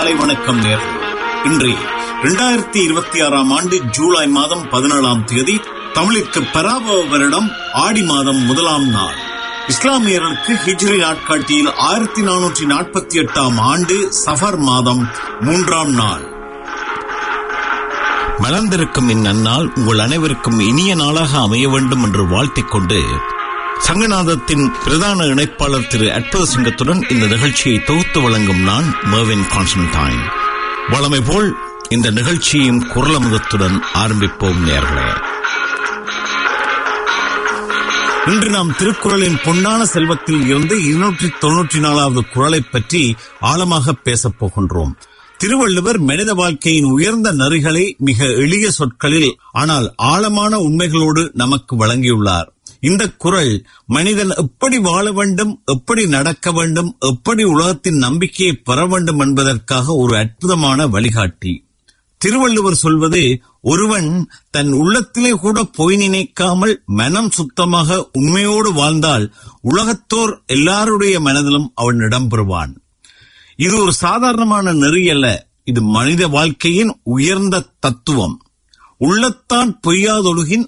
காலை வணக்கம் நேர்கள் இன்று இரண்டாயிரத்தி இருபத்தி ஆறாம் ஆண்டு ஜூலை மாதம் பதினேழாம் தேதி தமிழிற்கு பராபவ வருடம் ஆடி மாதம் முதலாம் நாள் இஸ்லாமியர்களுக்கு ஹிஜ்ரி நாட்காட்டியில் ஆயிரத்தி நானூற்றி நாற்பத்தி எட்டாம் ஆண்டு சஃபர் மாதம் மூன்றாம் நாள் மலர்ந்திருக்கும் இந்நன்னாள் உங்கள் அனைவருக்கும் இனிய நாளாக அமைய வேண்டும் என்று வாழ்த்திக் கொண்டு சங்கநாதத்தின் பிரதான இணைப்பாளர் திரு அற்புத சிங்கத்துடன் இந்த நிகழ்ச்சியை தொகுத்து வழங்கும் நான் மர்வின் கான்ஸ்டன்டைன் வளமை போல் இந்த நிகழ்ச்சியின் குரலமுகத்துடன் ஆரம்பிப்போம் நேர்களே இன்று நாம் திருக்குறளின் பொன்னான செல்வத்தில் இருந்து இருநூற்றி தொன்னூற்றி நாலாவது குரலை பற்றி ஆழமாக பேசப் போகின்றோம் திருவள்ளுவர் மனித வாழ்க்கையின் உயர்ந்த நெறிகளை மிக எளிய சொற்களில் ஆனால் ஆழமான உண்மைகளோடு நமக்கு வழங்கியுள்ளார் இந்த குரல் மனிதன் எப்படி வாழ வேண்டும் எப்படி நடக்க வேண்டும் எப்படி உலகத்தின் நம்பிக்கையை பெற வேண்டும் என்பதற்காக ஒரு அற்புதமான வழிகாட்டி திருவள்ளுவர் சொல்வது ஒருவன் தன் உள்ளத்திலே கூட பொய் நினைக்காமல் மனம் சுத்தமாக உண்மையோடு வாழ்ந்தால் உலகத்தோர் எல்லாருடைய மனதிலும் அவன் இடம்பெறுவான் இது ஒரு சாதாரணமான நெறி அல்ல இது மனித வாழ்க்கையின் உயர்ந்த தத்துவம் உள்ளத்தான் பொய்யாதொழுகின்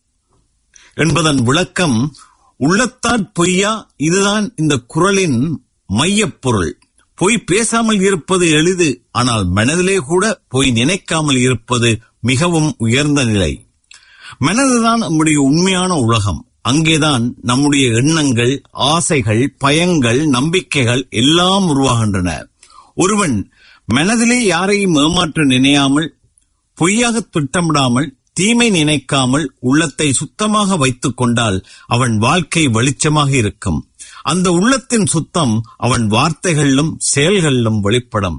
என்பதன் விளக்கம் உள்ளத்தான் பொய்யா இதுதான் இந்த குரலின் மையப் பொருள் பொய் பேசாமல் இருப்பது எளிது ஆனால் மனதிலே கூட பொய் நினைக்காமல் இருப்பது மிகவும் உயர்ந்த நிலை மனதுதான் நம்முடைய உண்மையான உலகம் அங்கேதான் நம்முடைய எண்ணங்கள் ஆசைகள் பயங்கள் நம்பிக்கைகள் எல்லாம் உருவாகின்றன ஒருவன் மனதிலே யாரையும் ஏமாற்ற நினையாமல் பொய்யாக திட்டமிடாமல் தீமை நினைக்காமல் உள்ளத்தை சுத்தமாக வைத்துக் கொண்டால் அவன் வாழ்க்கை வெளிச்சமாக இருக்கும் அந்த உள்ளத்தின் சுத்தம் அவன் வார்த்தைகளிலும் செயல்களிலும் வெளிப்படும்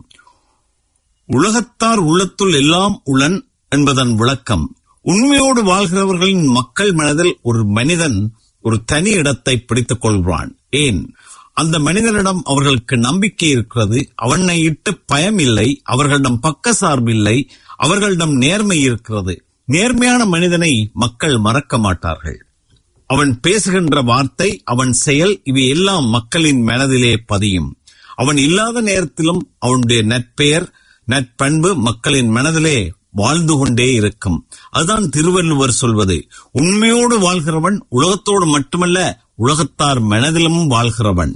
உலகத்தார் உள்ளத்துள் எல்லாம் உளன் என்பதன் விளக்கம் உண்மையோடு வாழ்கிறவர்களின் மக்கள் மனதில் ஒரு மனிதன் ஒரு தனி இடத்தை பிடித்துக் கொள்வான் ஏன் அந்த மனிதனிடம் அவர்களுக்கு நம்பிக்கை இருக்கிறது அவனை இட்டு பயம் இல்லை அவர்களிடம் பக்க சார்பில்லை அவர்களிடம் நேர்மை இருக்கிறது நேர்மையான மனிதனை மக்கள் மறக்க மாட்டார்கள் அவன் பேசுகின்ற வார்த்தை அவன் செயல் இவை எல்லாம் மக்களின் மனதிலே பதியும் அவன் இல்லாத நேரத்திலும் அவனுடைய நற்பெயர் நற்பண்பு மக்களின் மனதிலே வாழ்ந்து கொண்டே இருக்கும் அதுதான் திருவள்ளுவர் சொல்வது உண்மையோடு வாழ்கிறவன் உலகத்தோடு மட்டுமல்ல உலகத்தார் மனதிலும் வாழ்கிறவன்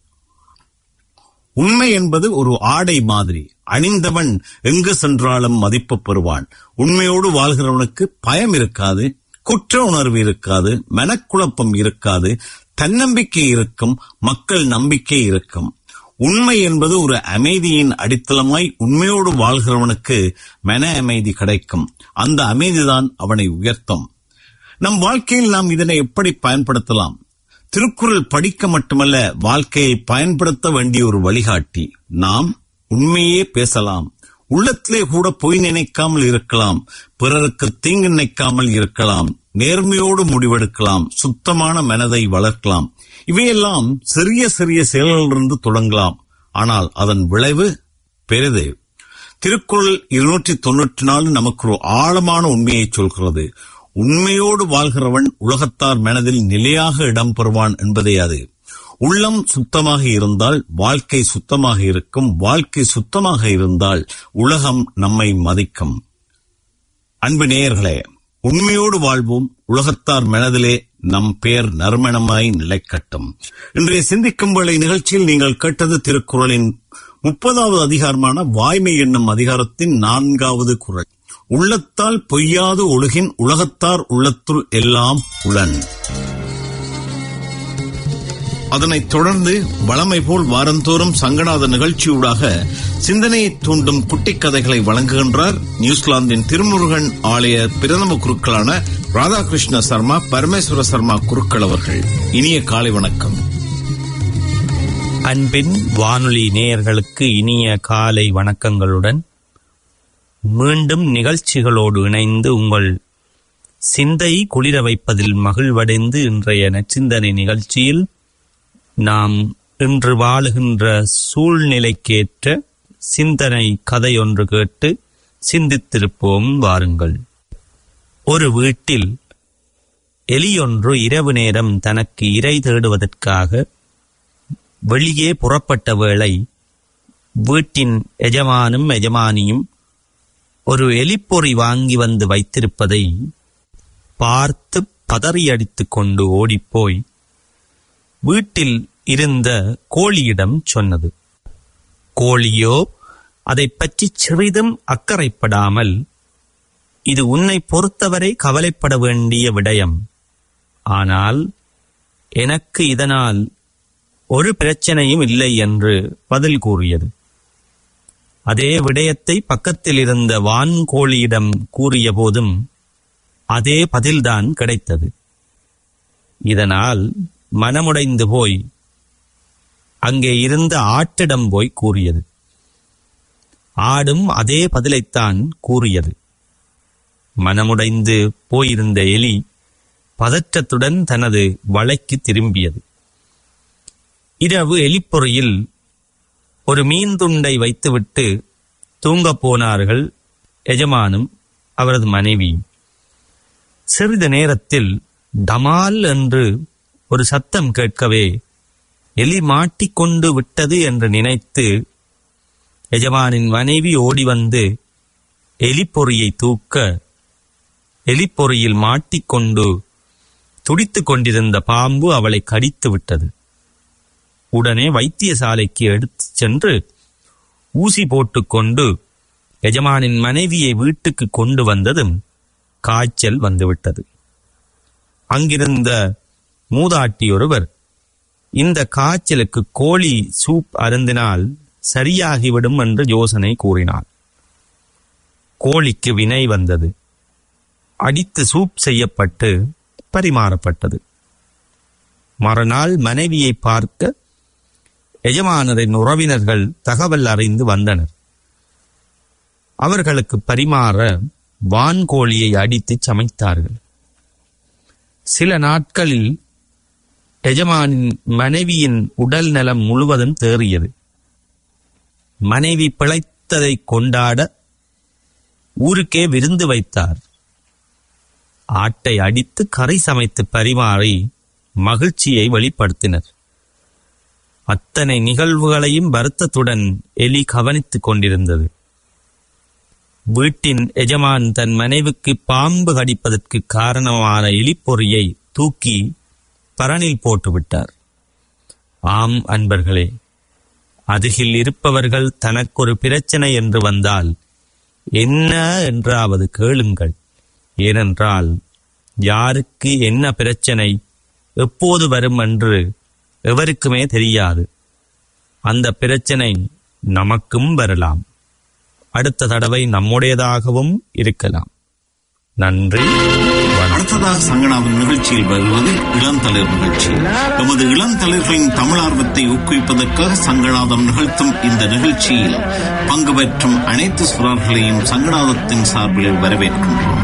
உண்மை என்பது ஒரு ஆடை மாதிரி அணிந்தவன் எங்கு சென்றாலும் மதிப்பு பெறுவான் உண்மையோடு வாழ்கிறவனுக்கு பயம் இருக்காது குற்ற உணர்வு இருக்காது மனக்குழப்பம் இருக்காது தன்னம்பிக்கை இருக்கும் மக்கள் நம்பிக்கை இருக்கும் உண்மை என்பது ஒரு அமைதியின் அடித்தளமாய் உண்மையோடு வாழ்கிறவனுக்கு மன அமைதி கிடைக்கும் அந்த அமைதிதான் அவனை உயர்த்தும் நம் வாழ்க்கையில் நாம் இதனை எப்படி பயன்படுத்தலாம் திருக்குறள் படிக்க மட்டுமல்ல வாழ்க்கையை பயன்படுத்த வேண்டிய ஒரு வழிகாட்டி நாம் உண்மையே பேசலாம் உள்ளத்திலே கூட பொய் நினைக்காமல் இருக்கலாம் பிறருக்கு தீங்கு நினைக்காமல் இருக்கலாம் நேர்மையோடு முடிவெடுக்கலாம் சுத்தமான மனதை வளர்க்கலாம் இவையெல்லாம் சிறிய சிறிய செயல்களிலிருந்து தொடங்கலாம் ஆனால் அதன் விளைவு பெரிது திருக்குறள் இருநூற்றி தொன்னூற்றி நாலு நமக்கு ஒரு ஆழமான உண்மையை சொல்கிறது உண்மையோடு வாழ்கிறவன் உலகத்தார் மனதில் நிலையாக இடம்பெறுவான் என்பதே அது உள்ளம் சுத்தமாக இருந்தால் வாழ்க்கை சுத்தமாக இருக்கும் வாழ்க்கை சுத்தமாக இருந்தால் உலகம் நம்மை மதிக்கும் அன்பு நேயர்களே உண்மையோடு வாழ்வோம் உலகத்தார் மனதிலே நம் பேர் நறுமணமாய் நிலைக்கட்டும் இன்றைய சிந்திக்கும் வேளை நிகழ்ச்சியில் நீங்கள் கேட்டது திருக்குறளின் முப்பதாவது அதிகாரமான வாய்மை என்னும் அதிகாரத்தின் நான்காவது குரல் உள்ளத்தால் பொய்யாது ஒழுகின் உலகத்தார் உள்ளத்துள் எல்லாம் உளன் அதனைத் தொடர்ந்து வளமை போல் வாரந்தோறும் சங்கநாத நிகழ்ச்சியூடாக சிந்தனையை தூண்டும் குட்டிக் கதைகளை வழங்குகின்றார் நியூசிலாந்தின் திருமுருகன் ஆலய பிரதம குருக்களான ராதாகிருஷ்ண சர்மா பரமேஸ்வர சர்மா குருக்கள் அவர்கள் இனிய காலை வணக்கம் அன்பின் வானொலி நேயர்களுக்கு இனிய காலை வணக்கங்களுடன் மீண்டும் நிகழ்ச்சிகளோடு இணைந்து உங்கள் சிந்தை குளிர வைப்பதில் மகிழ்வடைந்து இன்றைய நச்சிந்தனை நிகழ்ச்சியில் நாம் இன்று வாழுகின்ற சூழ்நிலைக்கேற்ற சிந்தனை கதை ஒன்று கேட்டு சிந்தித்திருப்போம் வாருங்கள் ஒரு வீட்டில் எலியொன்று இரவு நேரம் தனக்கு இரை தேடுவதற்காக வெளியே புறப்பட்ட வேளை வீட்டின் எஜமானும் எஜமானியும் ஒரு எலிப்பொறி வாங்கி வந்து வைத்திருப்பதை பார்த்து பதறியடித்துக் கொண்டு ஓடிப்போய் வீட்டில் இருந்த கோழியிடம் சொன்னது கோழியோ அதைப் பற்றி சிறிதும் அக்கறைப்படாமல் இது உன்னை பொறுத்தவரை கவலைப்பட வேண்டிய விடயம் ஆனால் எனக்கு இதனால் ஒரு பிரச்சனையும் இல்லை என்று பதில் கூறியது அதே விடயத்தை பக்கத்தில் இருந்த வான்கோழியிடம் கூறிய போதும் அதே பதில்தான் கிடைத்தது இதனால் மனமுடைந்து போய் அங்கே இருந்த ஆட்டிடம் போய் கூறியது ஆடும் அதே பதிலைத்தான் கூறியது மனமுடைந்து போயிருந்த எலி பதற்றத்துடன் தனது வலைக்கு திரும்பியது இரவு எலிப்பொறியில் ஒரு மீன் துண்டை வைத்துவிட்டு தூங்கப் போனார்கள் எஜமானும் அவரது மனைவியும் சிறிது நேரத்தில் டமால் என்று ஒரு சத்தம் கேட்கவே எலி மாட்டிக்கொண்டு விட்டது என்று நினைத்து எஜமானின் மனைவி ஓடி வந்து எலிப்பொறியை தூக்க எலிப்பொறியில் மாட்டிக்கொண்டு துடித்துக் கொண்டிருந்த பாம்பு அவளை கடித்து விட்டது உடனே வைத்தியசாலைக்கு எடுத்துச் சென்று ஊசி போட்டுக்கொண்டு எஜமானின் மனைவியை வீட்டுக்கு கொண்டு வந்ததும் காய்ச்சல் வந்துவிட்டது அங்கிருந்த மூதாட்டி ஒருவர் இந்த காய்ச்சலுக்கு கோழி சூப் அருந்தினால் சரியாகிவிடும் என்று யோசனை கூறினார் கோழிக்கு வினை வந்தது அடித்து சூப் செய்யப்பட்டு பரிமாறப்பட்டது மறுநாள் மனைவியை பார்க்க எஜமானரின் உறவினர்கள் தகவல் அறிந்து வந்தனர் அவர்களுக்கு பரிமாற வான்கோழியை அடித்து சமைத்தார்கள் சில நாட்களில் எஜமானின் மனைவியின் உடல் நலம் முழுவதும் தேறியது மனைவி பிழைத்ததை கொண்டாட ஊருக்கே விருந்து வைத்தார் ஆட்டை அடித்து கறி சமைத்து பரிமாறி மகிழ்ச்சியை வெளிப்படுத்தினர் அத்தனை நிகழ்வுகளையும் வருத்தத்துடன் எலி கவனித்துக் கொண்டிருந்தது வீட்டின் எஜமான் தன் மனைவிக்கு பாம்பு கடிப்பதற்கு காரணமான எலிப்பொறியை தூக்கி பரணில் போட்டுவிட்டார் ஆம் அன்பர்களே அருகில் இருப்பவர்கள் தனக்கொரு பிரச்சனை என்று வந்தால் என்ன என்றாவது கேளுங்கள் ஏனென்றால் யாருக்கு என்ன பிரச்சனை எப்போது வரும் என்று எவருக்குமே தெரியாது அந்த பிரச்சனை நமக்கும் வரலாம் அடுத்த தடவை நம்முடையதாகவும் இருக்கலாம் நன்றி வணக்கம் அடுத்ததாக சங்கனாவின் நிகழ்ச்சியில் வருவது இளந்தளிர் நிகழ்ச்சி எமது இளந்தளிர்களின் தமிழார்வத்தை ஊக்குவிப்பதற்காக சங்கநாதம் நிகழ்த்தும் இந்த நிகழ்ச்சியில் பங்கு பெற்றும் அனைத்து சுரர்களையும் சங்கநாதத்தின் சார்பில் வரவேற்கின்றோம்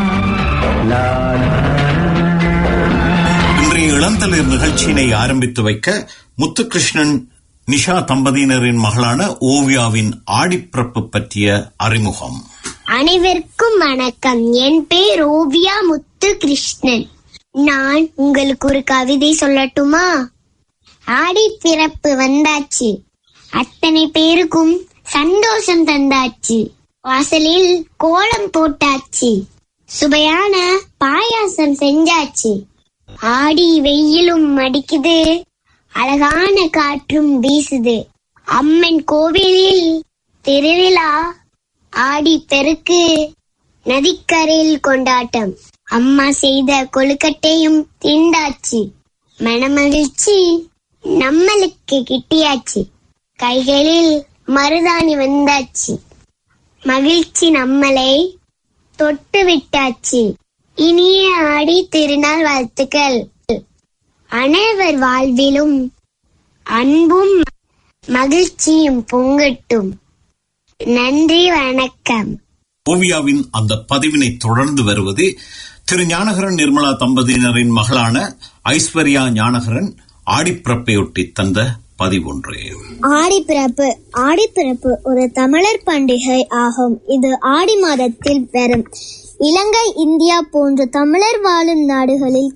இன்றைய இளந்தளிர் நிகழ்ச்சியினை ஆரம்பித்து வைக்க முத்துகிருஷ்ணன் நிஷா தம்பதியினரின் மகளான ஓவியாவின் ஆடிப்பிறப்பு பற்றிய அறிமுகம் அனைவருக்கும் வணக்கம் என் பேர் ஓவியா முத்து கிருஷ்ணன் நான் உங்களுக்கு ஒரு கவிதை சொல்லட்டுமா ஆடி பிறப்பு வந்தாச்சு அத்தனை பேருக்கும் சந்தோஷம் தந்தாச்சு வாசலில் கோலம் போட்டாச்சு சுவையான பாயாசம் செஞ்சாச்சு ஆடி வெயிலும் அடிக்குது அழகான காற்றும் வீசுது அம்மன் கோவிலில் திருவிழா ஆடி பெருக்கு நதிக்கரையில் கொண்டாட்டம் அம்மா செய்த கொழுக்கட்டையும் திண்டாச்சு மனமகிழ்ச்சி நம்மளுக்கு கிட்டியாச்சு கைகளில் மருதாணி வந்தாச்சு மகிழ்ச்சி நம்மளை தொட்டு விட்டாச்சு இனிய ஆடி திருநாள் வாழ்த்துக்கள் அனைவர் வாழ்விலும் அன்பும் மகிழ்ச்சியும் பொங்கட்டும் நன்றி வணக்கம் ஓவியாவின் அந்த பதிவினை தொடர்ந்து வருவது திரு ஞானகரன் நிர்மலா தம்பதியினரின் மகளான ஐஸ்வர்யா ஞானகரன் ஆடிப்பிறப்பையொட்டி தந்த பதிவொன்று ஆடிப்பிறப்பு ஆடிப்பிறப்பு ஒரு தமிழர் பண்டிகை ஆகும் இது ஆடி மாதத்தில் வரும் இலங்கை இந்தியா போன்ற தமிழர் வாழும் நாடுகளில்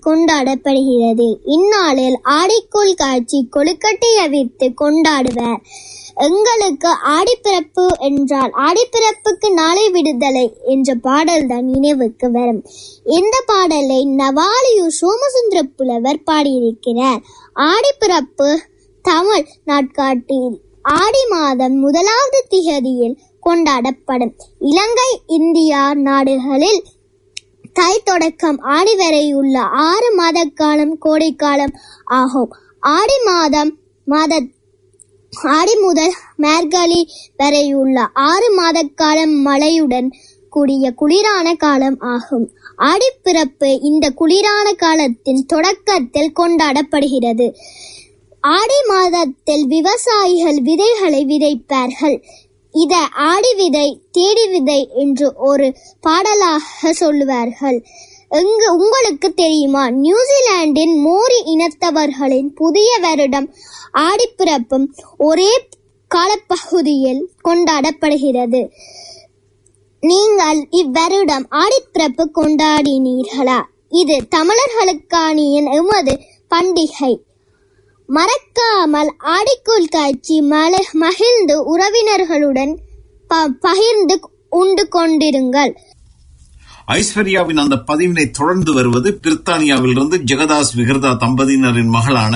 கொண்டாடப்படுகிறது இந்நாளில் ஆடிக்கோள் காட்சி கொழுக்கட்டை அவிர்த்து கொண்டாடுவர் எங்களுக்கு ஆடிப்பிறப்பு என்றால் ஆடிப்பிறப்புக்கு நாளை விடுதலை என்ற பாடல்தான் நினைவுக்கு வரும் இந்த பாடலை நவாலியூர் சோமசுந்தர புலவர் பாடியிருக்கிறார் ஆடிப்பிறப்பு தமிழ் நாட்காட்டில் ஆடி மாதம் முதலாவது திகதியில் கொண்டாடப்படும் இலங்கை இந்தியா நாடுகளில் தை தொடக்கம் ஆடி வரை உள்ள ஆறு மாத காலம் கோடைக்காலம் ஆகும் ஆடி மாதம் மாத ஆடி முதல் மார்கழி வரை உள்ள ஆறு மாத காலம் மழையுடன் கூடிய குளிரான காலம் ஆகும் ஆடிப்பிறப்பு இந்த குளிரான காலத்தின் தொடக்கத்தில் கொண்டாடப்படுகிறது ஆடி மாதத்தில் விவசாயிகள் விதைகளை விதைப்பார்கள் இத ஆடி விதை தேடி விதை என்று ஒரு பாடலாக சொல்லுவார்கள் எங்கு உங்களுக்கு தெரியுமா நியூசிலாந்தின் மோரி இனத்தவர்களின் புதிய வருடம் ஆடிப்பிறப்பும் ஒரே காலப்பகுதியில் கொண்டாடப்படுகிறது நீங்கள் இவ்வருடம் ஆடிப்பிறப்பு கொண்டாடினீர்களா இது தமிழர்களுக்கான எமது பண்டிகை மறக்காமல் ஆடிக்குள் காய்ச்சி மல மகிழ்ந்து உறவினர்களுடன் ப- பகிர்ந்து உண்டு கொண்டிருங்கள் ஐஸ்வர்யாவின் அந்த பதிவினை தொடர்ந்து வருவது பிரித்தானியாவிலிருந்து ஜெகதாஸ் விகிர்தா தம்பதியினரின் மகளான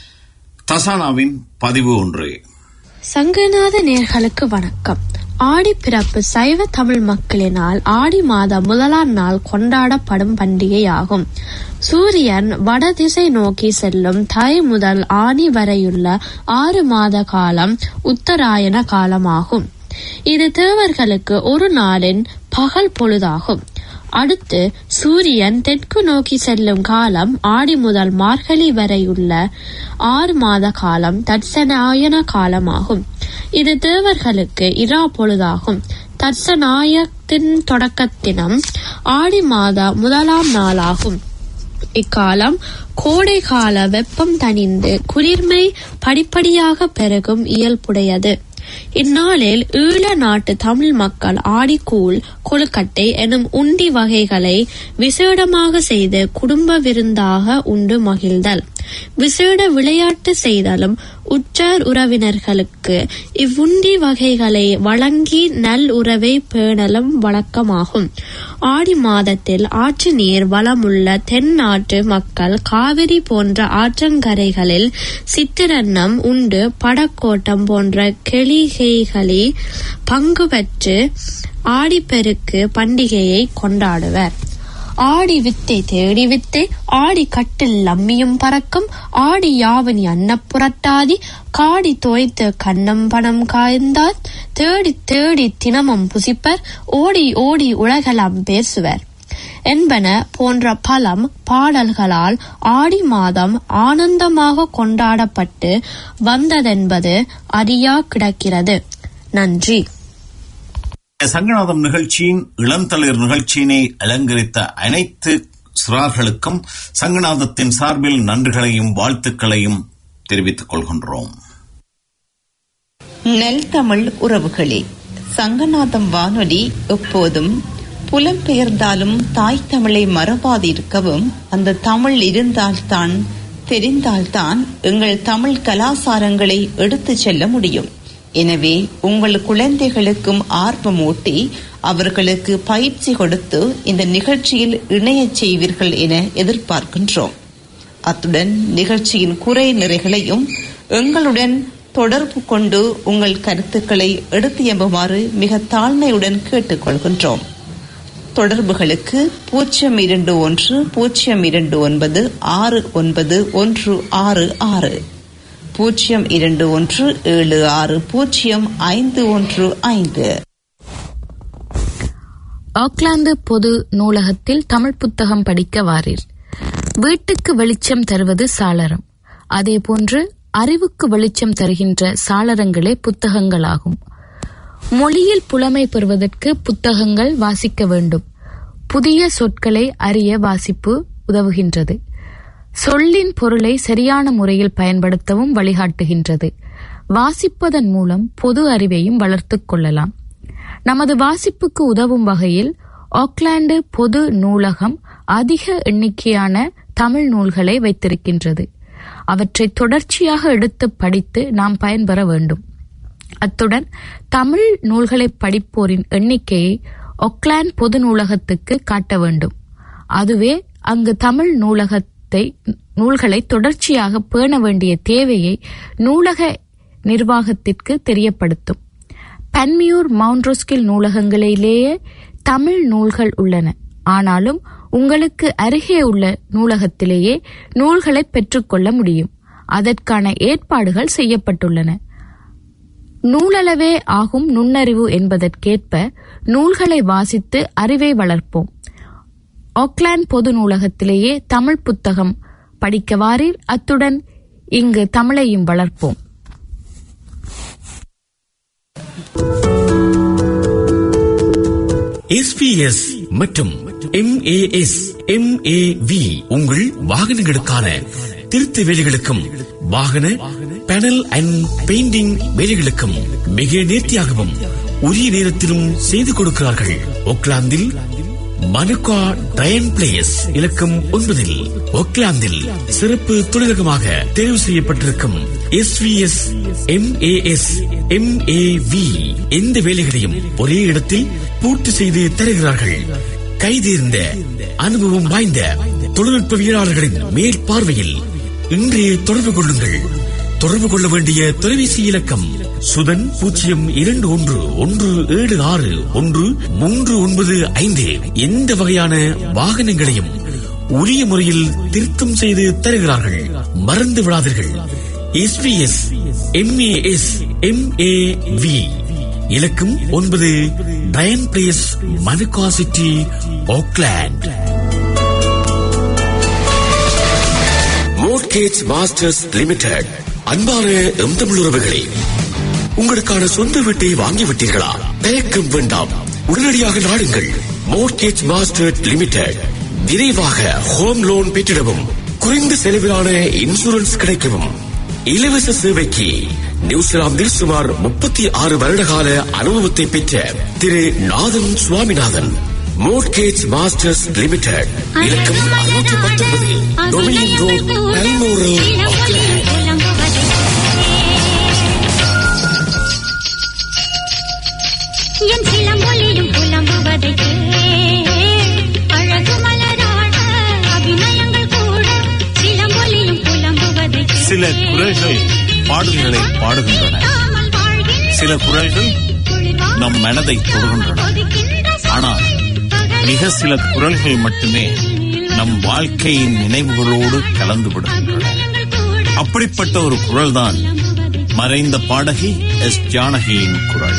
தசானாவின் பதிவு ஒன்று சங்கநாத நேர்களுக்கு வணக்கம் ஆடி பிறப்பு சைவ தமிழ் மக்களினால் ஆடி மாத முதலாம் நாள் கொண்டாடப்படும் பண்டிகையாகும் சூரியன் வடதிசை நோக்கி செல்லும் தை முதல் ஆனி வரையுள்ள ஆறு மாத காலம் உத்தராயண காலமாகும் இது தேவர்களுக்கு ஒரு நாளின் பகல் பொழுதாகும் அடுத்து சூரியன் தெற்கு நோக்கி செல்லும் காலம் ஆடி முதல் மார்கழி வரையுள்ள ஆறு மாத காலம் தட்சநாயன காலமாகும் இது தேவர்களுக்கு இரா பொழுதாகும் தட்சநாயத்தின் தொடக்கத்தினம் ஆடி மாத முதலாம் நாளாகும் இக்காலம் கோடை கால வெப்பம் தணிந்து குளிர்மை படிப்படியாக பெருகும் இயல்புடையது இந்நாளில் ஈழ நாட்டு தமிழ் மக்கள் ஆடிக்கூழ் கொழுக்கட்டை எனும் உண்டி வகைகளை விசேடமாக செய்து குடும்ப விருந்தாக உண்டு மகிழ்தல் விசேட விளையாட்டு செய்தலும் உற்றார் உறவினர்களுக்கு இவ்வுண்டி வகைகளை வழங்கி நல் உறவை பேணலும் வழக்கமாகும் ஆடி மாதத்தில் ஆற்று நீர் வளமுள்ள தென்னாட்டு மக்கள் காவிரி போன்ற ஆற்றங்கரைகளில் சித்திரன்னம் உண்டு படக்கோட்டம் போன்ற கெளிகைகளில் பங்கு பெற்று ஆடிப்பெருக்கு பண்டிகையை கொண்டாடுவர் ஆடி வித்தை தேடி வித்தை ஆடி கட்டில் லம்மியும் பறக்கும் ஆடி யாவனி அன்னப்புரட்டாதி காடி தோய்த்து கண்ணம் பணம் காய்ந்தார் தேடி தேடி தினமும் புசிப்பர் ஓடி ஓடி உலகெல்லாம் பேசுவர் என்பன போன்ற பலம் பாடல்களால் ஆடி மாதம் ஆனந்தமாக கொண்டாடப்பட்டு வந்ததென்பது அறியா கிடக்கிறது நன்றி சங்கநாதம் நிகழ்ச்சியின் இளந்தளிர் நிகழ்ச்சியினை அலங்கரித்த அனைத்து சிறார்களுக்கும் சங்கநாதத்தின் சார்பில் நன்றிகளையும் வாழ்த்துக்களையும் தெரிவித்துக் கொள்கின்றோம் நெல் தமிழ் உறவுகளே சங்கநாதம் வானொலி எப்போதும் புலம்பெயர்ந்தாலும் தாய் தமிழை மறவாதிருக்கவும் அந்த தமிழ் இருந்தால்தான் தெரிந்தால்தான் எங்கள் தமிழ் கலாசாரங்களை எடுத்துச் செல்ல முடியும் எனவே உங்கள் குழந்தைகளுக்கும் ஆர்வமூட்டி அவர்களுக்கு பயிற்சி கொடுத்து இந்த நிகழ்ச்சியில் இணையச் செய்வீர்கள் என எதிர்பார்க்கின்றோம் அத்துடன் நிகழ்ச்சியின் குறை நிறைகளையும் எங்களுடன் தொடர்பு கொண்டு உங்கள் கருத்துக்களை எடுத்து எம்புமாறு மிக தாழ்மையுடன் கேட்டுக்கொள்கின்றோம் தொடர்புகளுக்கு பூஜ்ஜியம் இரண்டு ஒன்று பூஜ்ஜியம் இரண்டு ஒன்பது ஆறு ஒன்பது ஒன்று ஆறு ஆறு பூஜ்ஜியம் இரண்டு ஒன்று ஏழு ஆறு பூஜ்ஜியம் ஐந்து ஒன்று ஐந்து ஆக்லாந்து பொது நூலகத்தில் தமிழ் புத்தகம் படிக்க வாரீர் வீட்டுக்கு வெளிச்சம் தருவது சாளரம் அதேபோன்று அறிவுக்கு வெளிச்சம் தருகின்ற சாளரங்களே புத்தகங்களாகும் மொழியில் புலமை பெறுவதற்கு புத்தகங்கள் வாசிக்க வேண்டும் புதிய சொற்களை அறிய வாசிப்பு உதவுகின்றது சொல்லின் பொருளை சரியான முறையில் பயன்படுத்தவும் வழிகாட்டுகின்றது வாசிப்பதன் மூலம் பொது அறிவையும் வளர்த்துக் கொள்ளலாம் நமது வாசிப்புக்கு உதவும் வகையில் ஆக்லாந்து பொது நூலகம் அதிக எண்ணிக்கையான தமிழ் நூல்களை வைத்திருக்கின்றது அவற்றை தொடர்ச்சியாக எடுத்து படித்து நாம் பயன்பெற வேண்டும் அத்துடன் தமிழ் நூல்களை படிப்போரின் எண்ணிக்கையை ஒக்லாந்து பொது நூலகத்துக்கு காட்ட வேண்டும் அதுவே அங்கு தமிழ் நூலகத்தை நூல்களை தொடர்ச்சியாக பேண வேண்டிய தேவையை நூலக நிர்வாகத்திற்கு தெரியப்படுத்தும் பன்மியூர் மவுண்ட்ரோஸ்கில் நூலகங்களிலேயே தமிழ் நூல்கள் உள்ளன ஆனாலும் உங்களுக்கு அருகே உள்ள நூலகத்திலேயே நூல்களை பெற்றுக்கொள்ள முடியும் அதற்கான ஏற்பாடுகள் செய்யப்பட்டுள்ளன நூலளவே ஆகும் நுண்ணறிவு என்பதற்கேற்ப நூல்களை வாசித்து அறிவை வளர்ப்போம் ஆக்லாந்து பொது நூலகத்திலேயே தமிழ் புத்தகம் படிக்க வாரீர் அத்துடன் இங்கு தமிழையும் வளர்ப்போம் எஸ்பிஎஸ் மற்றும் எம்ஏஎஸ் எம்ஏவி உங்கள் வாகனங்களுக்கான திருத்த வேலைகளுக்கும் வாகன பேனல் அண்ட் பெயிண்டிங் வேலைகளுக்கும் மிக நேர்த்தியாகவும் உரிய நேரத்திலும் செய்து கொடுக்கிறார்கள் ஓக்லாந்தில் மனுகா டயன் பிளேஸ் இலக்கம் ஒன்பதில் ஓக்லாந்தில் சிறப்பு தொழிலகமாக தேர்வு செய்யப்பட்டிருக்கும் எஸ்விஎஸ் எம்ஏஎஸ் எம்ஏவி எந்த வேலைகளையும் ஒரே இடத்தில் பூர்த்தி செய்து தருகிறார்கள் கைதேர்ந்த அனுபவம் வாய்ந்த தொழில்நுட்பவியலாளர்களின் மேற்பார்வையில் இன்றே தொடர்பு கொள்ளுங்கள் தொடர்பு கொள்ள வேண்டிய தொலைபேசி இலக்கம் சுதன் பூஜ்ஜியம் இரண்டு ஒன்று ஒன்று ஏழு ஆறு ஒன்று மூன்று ஒன்பது ஐந்து எந்த வகையான வாகனங்களையும் உரிய முறையில் திருத்தம் செய்து தருகிறார்கள் மறந்து விடாதீர்கள் எஸ்பிஎஸ் எம்ஏஎஸ் எம்ஏவி இலக்கம் ஒன்பது Diane place Manuka city Auckland mortgage masters limited அன்பான எம் தமிழுறவுகளே உங்களுக்கான சொந்த வீட்டை வாங்கிவிட்டீர்களா தயக்கம் வேண்டாம் உடனடியாக நாடுங்கள் மோர்கேஜ் மாஸ்டர் லிமிடெட் விரைவாக ஹோம் லோன் பெற்றிடவும் குறைந்த செலவிலான இன்சூரன்ஸ் கிடைக்கவும் இலவச சேவைக்கு நியூசிலாந்தில் சுமார் முப்பத்தி ஆறு வருடகால அனுபவத்தை பெற்ற திரு Nathan Swaminathan mortgage masters limited இலக்கம் அறுநூற்றி பத்தொன்பது டொமினியன் ரோட் பல்மோரல் என் சிலம்பொலியும் புலம்புவதை அழகு மலராட அபிநயங்கள் கூட சிலம்பொலியும் புலம்புவதை சில குரல்கள் பாடல்களை பாடுகின்றன சில குரல்கள் நம் மனதை தொடுகின்றன ஆனால் மிக சில குரல்கள் மட்டுமே நம் வாழ்க்கையின் நினைவுகளோடு கலந்து விடுகின்றன அப்படிப்பட்ட ஒரு குரல்தான் மறைந்த பாடகி எஸ் ஜானகியின் குரல்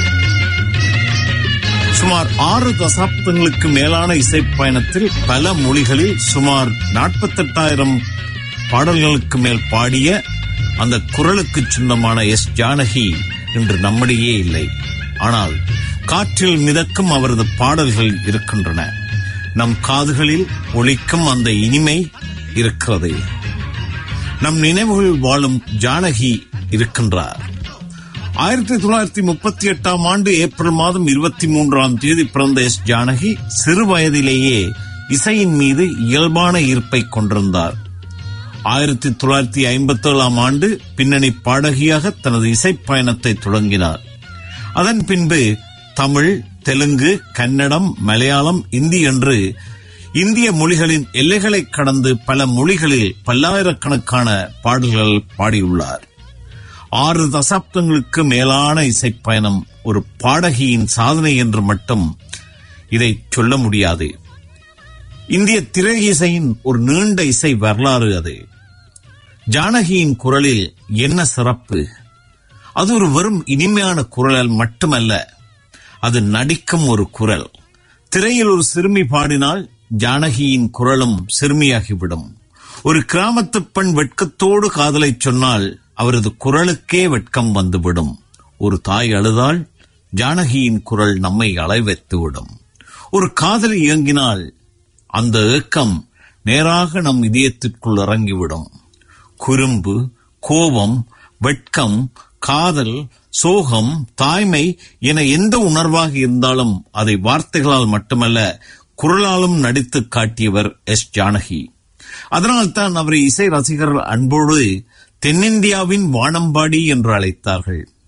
சுமார் ஆறு தசாப்தங்களுக்கு மேலான இசைப்பயணத்தில் பல மொழிகளில் சுமார் நாற்பத்தெட்டாயிரம் பாடல்களுக்கு மேல் பாடிய அந்த குரலுக்கு சொந்தமான எஸ் ஜானகி இன்று நம்மிடையே இல்லை ஆனால் காற்றில் மிதக்கும் அவரது பாடல்கள் இருக்கின்றன நம் காதுகளில் ஒலிக்கும் அந்த இனிமை இருக்கிறது நம் நினைவுகள் வாழும் ஜானகி இருக்கின்றார் ஆயிரத்தி தொள்ளாயிரத்தி முப்பத்தி எட்டாம் ஆண்டு ஏப்ரல் மாதம் இருபத்தி மூன்றாம் தேதி பிறந்த எஸ் ஜானகி சிறு வயதிலேயே இசையின் மீது இயல்பான ஈர்ப்பை கொண்டிருந்தார் ஆயிரத்தி தொள்ளாயிரத்தி ஐம்பத்தி ஏழாம் ஆண்டு பின்னணி பாடகியாக தனது இசைப் பயணத்தை தொடங்கினார் அதன் பின்பு தமிழ் தெலுங்கு கன்னடம் மலையாளம் இந்தி என்று இந்திய மொழிகளின் எல்லைகளை கடந்து பல மொழிகளில் பல்லாயிரக்கணக்கான பாடல்கள் பாடியுள்ளார் ஆறு தசாப்தங்களுக்கு மேலான இசைப் பயணம் ஒரு பாடகியின் சாதனை என்று மட்டும் இதை சொல்ல முடியாது இந்திய திரை இசையின் ஒரு நீண்ட இசை வரலாறு அது ஜானகியின் குரலில் என்ன சிறப்பு அது ஒரு வெறும் இனிமையான குரல் மட்டுமல்ல அது நடிக்கும் ஒரு குரல் திரையில் ஒரு சிறுமி பாடினால் ஜானகியின் குரலும் சிறுமியாகிவிடும் ஒரு கிராமத்து பெண் வெட்கத்தோடு காதலை சொன்னால் அவரது குரலுக்கே வெட்கம் வந்துவிடும் ஒரு தாய் அழுதால் ஜானகியின் குரல் நம்மை அலைவைத்துவிடும் ஒரு காதலி இயங்கினால் அந்த ஏக்கம் நேராக நம் இதயத்திற்குள் இறங்கிவிடும் குறும்பு கோபம் வெட்கம் காதல் சோகம் தாய்மை என எந்த உணர்வாக இருந்தாலும் அதை வார்த்தைகளால் மட்டுமல்ல குரலாலும் நடித்து காட்டியவர் எஸ் ஜானகி அதனால்தான் அவரை இசை ரசிகர்கள் அன்போடு தென்னிந்தியாவின் வானம்பாடி என்று அழைத்தார்கள்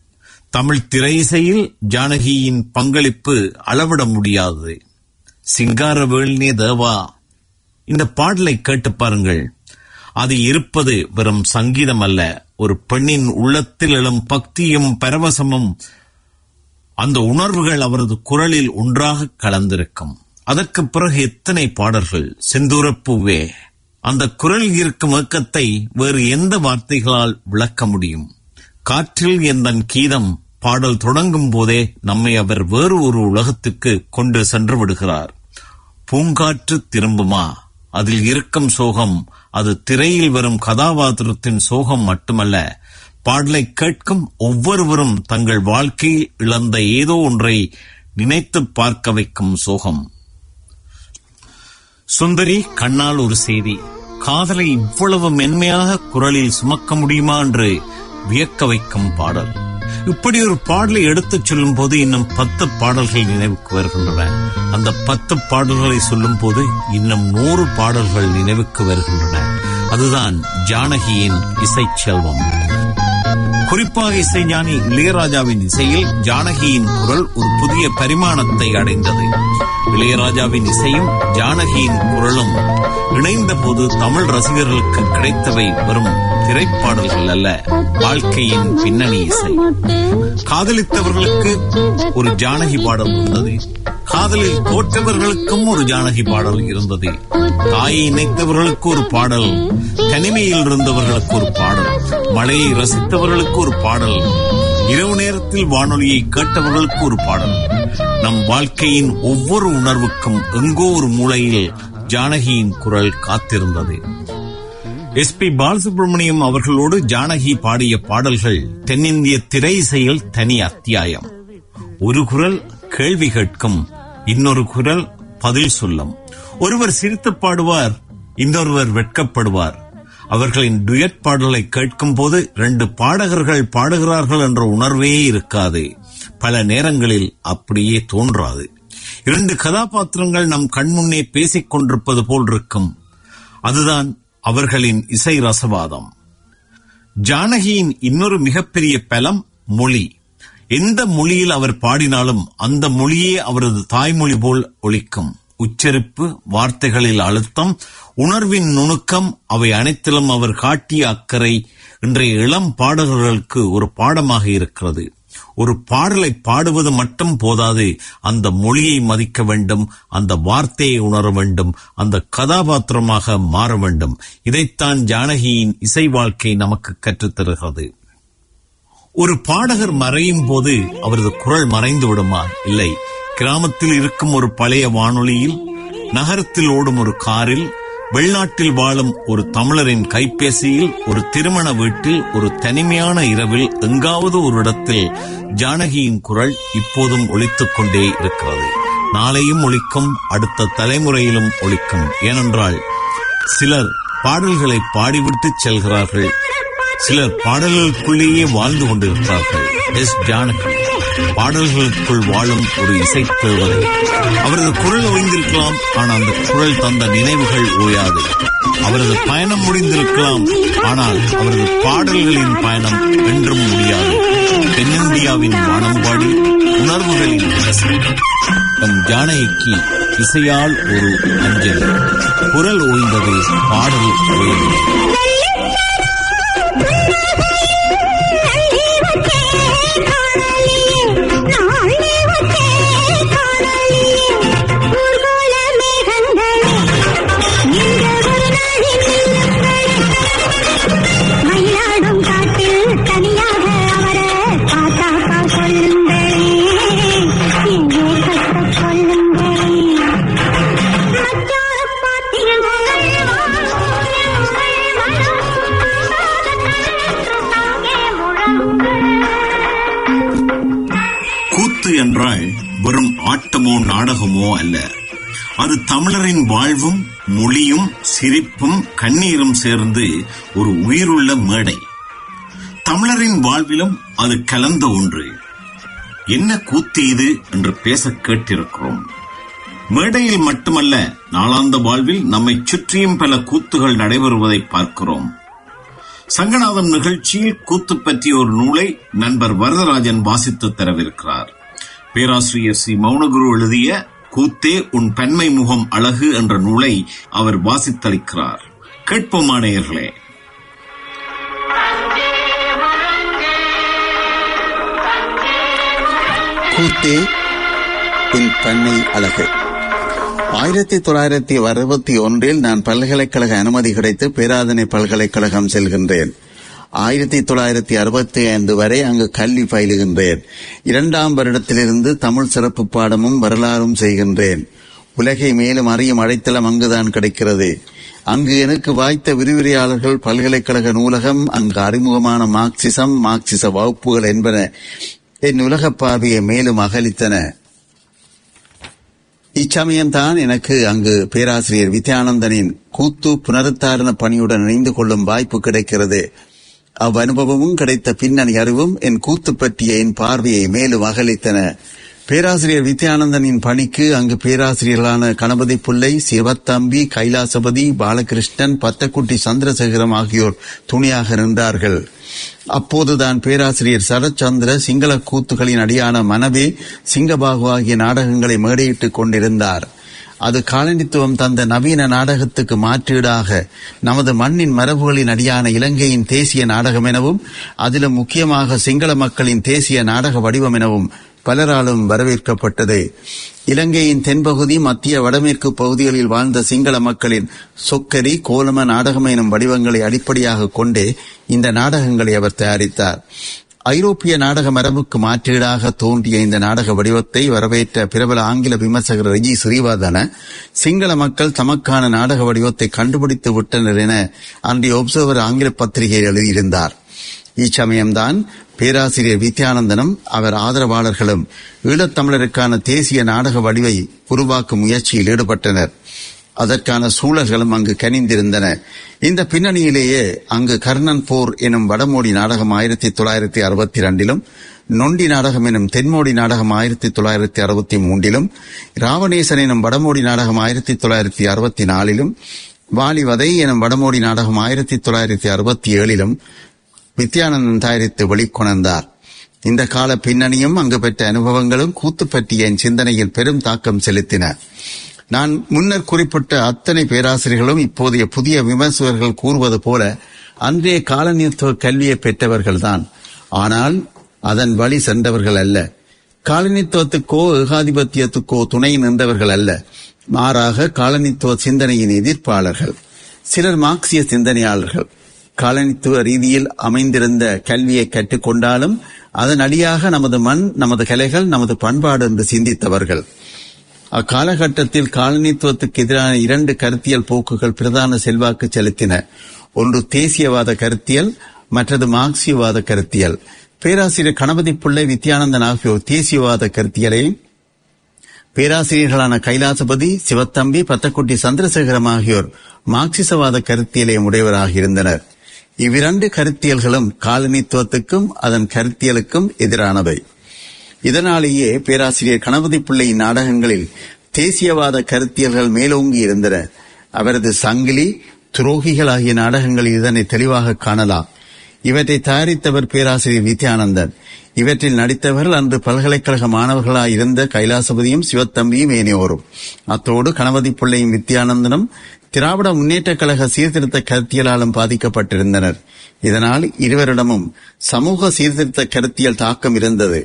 தமிழ் திரையிசையில் ஜானகியின் பங்களிப்பு அளவிட முடியாதது சிங்காரவேளினே தேவா இந்த பாடலை கேட்டு பாருங்கள் அது இருப்பது வெறும் சங்கீதம் அல்ல ஒரு பெண்ணின் உள்ளத்தில் எழும் பக்தியும் பரவசமும் அந்த உணர்வுகள் அவரது குரலில் ஒன்றாக கலந்திருக்கும் அதற்கு பிறகு எத்தனை பாடல்கள் செந்தூரப்பூவே அந்த குரல் இருக்கும் ஏக்கத்தை வேறு எந்த வார்த்தைகளால் விளக்க முடியும் காற்றில் எந்தன் கீதம் பாடல் தொடங்கும் போதே நம்மை அவர் வேறு ஒரு உலகத்துக்கு கொண்டு சென்று விடுகிறார் பூங்காற்று திரும்புமா அதில் இருக்கும் சோகம் அது திரையில் வரும் கதாபாத்திரத்தின் சோகம் மட்டுமல்ல பாடலை கேட்கும் ஒவ்வொருவரும் தங்கள் வாழ்க்கையில் இழந்த ஏதோ ஒன்றை நினைத்து பார்க்க வைக்கும் சோகம் சுந்தரி கண்ணால் ஒரு செய்தி காதலை இவ்வளவு மென்மையாக குரலில் சுமக்க முடியுமா என்று வியக்க வைக்கும் பாடல் இப்படி ஒரு பாடலை எடுத்துச் சொல்லும் போது இன்னும் பத்து பாடல்கள் நினைவுக்கு வருகின்றன அந்த பத்து பாடல்களை சொல்லும் போது இன்னும் நூறு பாடல்கள் நினைவுக்கு வருகின்றன அதுதான் ஜானகியின் இசைச் செல்வம் குறிப்பாக இசைஞானி இளையராஜாவின் இசையில் ஜானகியின் குரல் ஒரு புதிய பரிமாணத்தை அடைந்தது இளையராஜாவின் இசையும் ஜானகியின் குரலும் இணைந்த போது தமிழ் ரசிகர்களுக்கு கிடைத்தவை வெறும் திரைப்பாடல்கள் அல்ல வாழ்க்கையின் பின்னணி இசை காதலித்தவர்களுக்கு ஒரு ஜானகி பாடல் இருந்தது காதலில் தோற்றவர்களுக்கும் ஒரு ஜானகி பாடல் இருந்தது தாயை இணைத்தவர்களுக்கு ஒரு பாடல் தனிமையில் இருந்தவர்களுக்கு ஒரு பாடல் மழையை ரசித்தவர்களுக்கு ஒரு பாடல் இரவு நேரத்தில் வானொலியை கேட்டவர்களுக்கு ஒரு பாடல் நம் வாழ்க்கையின் ஒவ்வொரு உணர்வுக்கும் எங்கோ ஒரு மூலையில் ஜானகியின் குரல் காத்திருந்தது எஸ் பி பாலசுப்ரமணியம் அவர்களோடு ஜானகி பாடிய பாடல்கள் தென்னிந்திய திரை இசையில் தனி அத்தியாயம் ஒரு குரல் கேள்வி கேட்கும் இன்னொரு குரல் பதில் சொல்லும் ஒருவர் சிரித்து பாடுவார் இன்னொருவர் வெட்கப்படுவார் அவர்களின் டுயட் பாடலை கேட்கும் போது ரெண்டு பாடகர்கள் பாடுகிறார்கள் என்ற உணர்வே இருக்காது பல நேரங்களில் அப்படியே தோன்றாது இரண்டு கதாபாத்திரங்கள் நம் கண்முன்னே பேசிக் கொண்டிருப்பது போல் இருக்கும் அதுதான் அவர்களின் இசை ரசவாதம் ஜானகியின் இன்னொரு மிகப்பெரிய பலம் மொழி எந்த மொழியில் அவர் பாடினாலும் அந்த மொழியே அவரது தாய்மொழி போல் ஒலிக்கும் உச்சரிப்பு வார்த்தைகளில் அழுத்தம் உணர்வின் நுணுக்கம் அவை அனைத்திலும் அவர் காட்டிய அக்கறை இன்றைய இளம் பாடகர்களுக்கு ஒரு பாடமாக இருக்கிறது ஒரு பாடலை பாடுவது மட்டும் போதாது அந்த மொழியை மதிக்க வேண்டும் அந்த வார்த்தையை உணர வேண்டும் அந்த கதாபாத்திரமாக மாற வேண்டும் இதைத்தான் ஜானகியின் இசை வாழ்க்கை நமக்கு கற்றுத்தருகிறது ஒரு பாடகர் மறையும் போது அவரது குரல் மறைந்து விடுமா இல்லை கிராமத்தில் இருக்கும் ஒரு பழைய வானொலியில் நகரத்தில் ஓடும் ஒரு காரில் வெளிநாட்டில் வாழும் ஒரு தமிழரின் கைபேசியில் ஒரு திருமண வீட்டில் ஒரு தனிமையான இரவில் எங்காவது ஒரு இடத்தில் ஜானகியின் குரல் இப்போதும் ஒலித்துக் கொண்டே இருக்கிறது நாளையும் ஒலிக்கும் அடுத்த தலைமுறையிலும் ஒலிக்கும் ஏனென்றால் சிலர் பாடல்களை பாடிவிட்டு செல்கிறார்கள் சிலர் பாடல்களுக்குள்ளேயே வாழ்ந்து கொண்டிருக்கிறார்கள் எஸ் ஜானகி பாடல்களுக்குள் வாழும் ஒரு இசை தேவதை அவரது குரல் ஓய்ந்திருக்கலாம் ஆனால் அந்த குரல் தந்த நினைவுகள் ஓயாது அவரது பயணம் முடிந்திருக்கலாம் ஆனால் அவரது பாடல்களின் பயணம் என்றும் முடியாது தென்னிந்தியாவின் வானம்பாடி உணர்வுகளின் ரசம் தம் ஜானகிக்கு இசையால் ஒரு அஞ்சலி குரல் ஓய்ந்தது பாடல் ஓய்ந்தது மயிலாடும் காட்டில் தனியாக அவரை பார்த்தாக்கா சொல்லுங்களே எங்கே கட்ட சொல்லுங்களே மச்சார கூத்து என்றால் வெறும் ஆட்டமோ நாடகமோ அல்ல அது தமிழரின் வாழ்வும் மொழியும் சிரிப்பும் கண்ணீரும் சேர்ந்து ஒரு உயிருள்ள மேடை தமிழரின் வாழ்விலும் அது கலந்த ஒன்று என்ன கூத்து இது என்று பேச கேட்டிருக்கிறோம் மேடையில் மட்டுமல்ல நாளாந்த வாழ்வில் நம்மை சுற்றியும் பல கூத்துகள் நடைபெறுவதை பார்க்கிறோம் சங்கநாதம் நிகழ்ச்சியில் கூத்து பற்றிய ஒரு நூலை நண்பர் வரதராஜன் வாசித்து தரவிருக்கிறார் பேராசிரியர் ஸ்ரீ மௌனகுரு எழுதிய கூத்தே உன் பெண்மை முகம் அழகு என்ற நூலை அவர் வாசித்தளிக்கிறார் கேட்போமா நேயர்களே கூத்தே உன் பெண்ணை அழகு ஆயிரத்தி தொள்ளாயிரத்தி அறுபத்தி ஒன்றில் நான் பல்கலைக்கழக அனுமதி கிடைத்து பேராதனை பல்கலைக்கழகம் செல்கின்றேன் ஆயிரத்தி தொள்ளாயிரத்தி அறுபத்தி ஐந்து வரை அங்கு கல்வி பயிலுகின்றேன் இரண்டாம் வருடத்திலிருந்து தமிழ் சிறப்பு பாடமும் வரலாறும் செய்கின்றேன் உலகை மேலும் அறியும் அடைத்தளம் அங்குதான் கிடைக்கிறது அங்கு எனக்கு வாய்த்த விரிவுரையாளர்கள் பல்கலைக்கழக நூலகம் அங்கு அறிமுகமான மார்க்சிசம் மார்க்சிச வகுப்புகள் என்பன என் உலகப் பார்வையை மேலும் அகலித்தன இச்சமயம்தான் எனக்கு அங்கு பேராசிரியர் வித்யானந்தனின் கூத்து புனருத்தாரண பணியுடன் இணைந்து கொள்ளும் வாய்ப்பு கிடைக்கிறது அவ்வனுபவமும் கிடைத்த பின்னணி அறிவும் என் கூத்து பற்றிய என் பார்வையை மேலும் அகலித்தன பேராசிரியர் வித்யானந்தனின் பணிக்கு அங்கு பேராசிரியர்களான கணபதி பிள்ளை சிவத்தம்பி கைலாசபதி பாலகிருஷ்ணன் பத்தக்குட்டி சந்திரசேகரம் ஆகியோர் துணையாக நின்றார்கள் அப்போதுதான் பேராசிரியர் சரச்சந்திர சிங்கள கூத்துகளின் அடியான மனவே சிங்கபாகு ஆகிய நாடகங்களை மேடையிட்டுக் கொண்டிருந்தார் அது காலனித்துவம் தந்த நவீன நாடகத்துக்கு மாற்றீடாக நமது மண்ணின் மரபுகளின் அடியான இலங்கையின் தேசிய நாடகம் எனவும் அதிலும் முக்கியமாக சிங்கள மக்களின் தேசிய நாடக வடிவம் எனவும் பலராலும் வரவேற்கப்பட்டது இலங்கையின் தென்பகுதி மத்திய வடமேற்கு பகுதிகளில் வாழ்ந்த சிங்கள மக்களின் சொக்கரி கோலம நாடகம் எனும் வடிவங்களை அடிப்படையாக கொண்டே இந்த நாடகங்களை அவர் தயாரித்தார் ஐரோப்பிய நாடக மரபுக்கு மாற்றீடாக தோன்றிய இந்த நாடக வடிவத்தை வரவேற்ற பிரபல ஆங்கில விமர்சகர் ரெஜி ஸ்ரீவர்தன சிங்கள மக்கள் தமக்கான நாடக வடிவத்தை கண்டுபிடித்து விட்டனர் என அன்றைய ஒப்சர்வர் ஆங்கில பத்திரிகையில் எழுதியிருந்தார் இச்சமயம்தான் பேராசிரியர் வித்யானந்தனும் அவர் ஆதரவாளர்களும் ஈழத்தமிழருக்கான தேசிய நாடக வடிவை உருவாக்கும் முயற்சியில் ஈடுபட்டனர் அதற்கான சூழல்களும் அங்கு கனிந்திருந்தன இந்த பின்னணியிலேயே அங்கு கர்ணன் போர் எனும் வடமோடி நாடகம் ஆயிரத்தி தொள்ளாயிரத்தி அறுபத்தி இரண்டிலும் நொண்டி நாடகம் எனும் தென்மோடி நாடகம் ஆயிரத்தி தொள்ளாயிரத்தி அறுபத்தி மூன்றிலும் ராவணேசன் எனும் வடமோடி நாடகம் ஆயிரத்தி தொள்ளாயிரத்தி அறுபத்தி நாலிலும் வாலிவதை எனும் வடமோடி நாடகம் ஆயிரத்தி தொள்ளாயிரத்தி அறுபத்தி ஏழிலும் வித்யானந்தன் தயாரித்து வெளிக்கொணர்ந்தார் இந்த கால பின்னணியும் அங்கு பெற்ற அனுபவங்களும் கூத்து பற்றிய என் சிந்தனையில் பெரும் தாக்கம் செலுத்தின நான் முன்னர் குறிப்பிட்ட அத்தனை பேராசிரியர்களும் இப்போதைய புதிய விமர்சகர்கள் கூறுவது போல அன்றைய காலனித்துவ கல்வியை பெற்றவர்கள்தான் ஆனால் அதன் வழி சென்றவர்கள் அல்ல காலனித்துவத்துக்கோ ஏகாதிபத்தியத்துக்கோ துணை நின்றவர்கள் அல்ல மாறாக காலனித்துவ சிந்தனையின் எதிர்ப்பாளர்கள் சிலர் மார்க்சிய சிந்தனையாளர்கள் காலனித்துவ ரீதியில் அமைந்திருந்த கல்வியை கற்றுக்கொண்டாலும் அதன் அடியாக நமது மண் நமது கலைகள் நமது பண்பாடு என்று சிந்தித்தவர்கள் அக்காலகட்டத்தில் காலனித்துவத்துக்கு எதிரான இரண்டு கருத்தியல் போக்குகள் பிரதான செல்வாக்கு செலுத்தின ஒன்று தேசியவாத கருத்தியல் மற்றது மார்க்சியவாத கருத்தியல் பேராசிரியர் கணபதி பிள்ளை வித்யானந்தன் ஆகியோர் தேசியவாத கருத்தியலையும் பேராசிரியர்களான கைலாசபதி சிவத்தம்பி பத்தக்குட்டி சந்திரசேகரம் ஆகியோர் மார்க்சிசவாத கருத்தியலையும் உடையவராக இருந்தனர் இவ்விரண்டு கருத்தியல்களும் காலனித்துவத்துக்கும் அதன் கருத்தியலுக்கும் எதிரானவை இதனாலேயே பேராசிரியர் கணபதி பிள்ளையின் நாடகங்களில் தேசியவாத கருத்தியல்கள் மேலோங்கி இருந்தன அவரது சங்கிலி துரோகிகள் ஆகிய நாடகங்களில் இதனை தெளிவாக காணலாம் இவற்றை தயாரித்தவர் பேராசிரியர் வித்யானந்தன் இவற்றில் நடித்தவர்கள் அன்று பல்கலைக்கழக மாணவர்களாய் இருந்த கைலாசபதியும் சிவத்தம்பியும் ஏனையோரும் அத்தோடு கணபதி பிள்ளையும் வித்யானந்தனும் திராவிட முன்னேற்றக் கழக சீர்திருத்த கருத்தியலாலும் பாதிக்கப்பட்டிருந்தனர் இதனால் இருவரிடமும் சமூக சீர்திருத்த கருத்தியல் தாக்கம் இருந்தது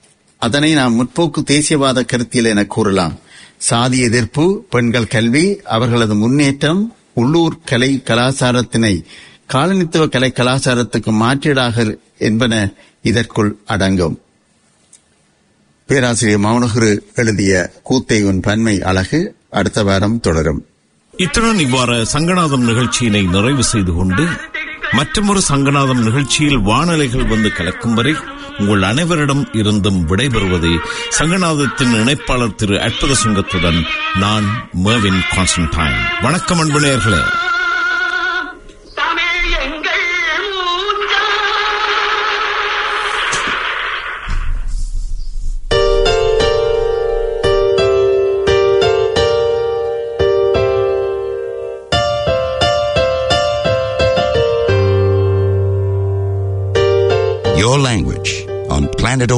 அதனை நாம் முற்போக்கு தேசியவாத கருத்தியல் என கூறலாம் சாதி எதிர்ப்பு பெண்கள் கல்வி அவர்களது முன்னேற்றம் உள்ளூர் கலை கலாச்சாரத்தினை காலனித்துவ கலை கலாச்சாரத்துக்கு மாற்றீடாக என்பன இதற்குள் அடங்கும் பேராசிரியர் மௌனகுரு எழுதிய கூத்தை உன் பன்மை அழகு அடுத்த வாரம் தொடரும் இத்துடன் இவ்வாறு சங்கநாதம் நிகழ்ச்சியினை நிறைவு செய்து கொண்டு மற்றொரு சங்கநாதம் நிகழ்ச்சியில் வானலைகள் வந்து கலக்கும் வரை உங்கள் அனைவரிடம் இருந்தும் விடைபெறுவது சங்கநாதத்தின் இணைப்பாளர் திரு அற்புத சிங்கத்துடன் நான் மேவின் கான்ஸ்டன்டைன் வணக்கம் அன்பு நேயர்களே தமிழ் எங்கள் மூஞ்சா language on Planet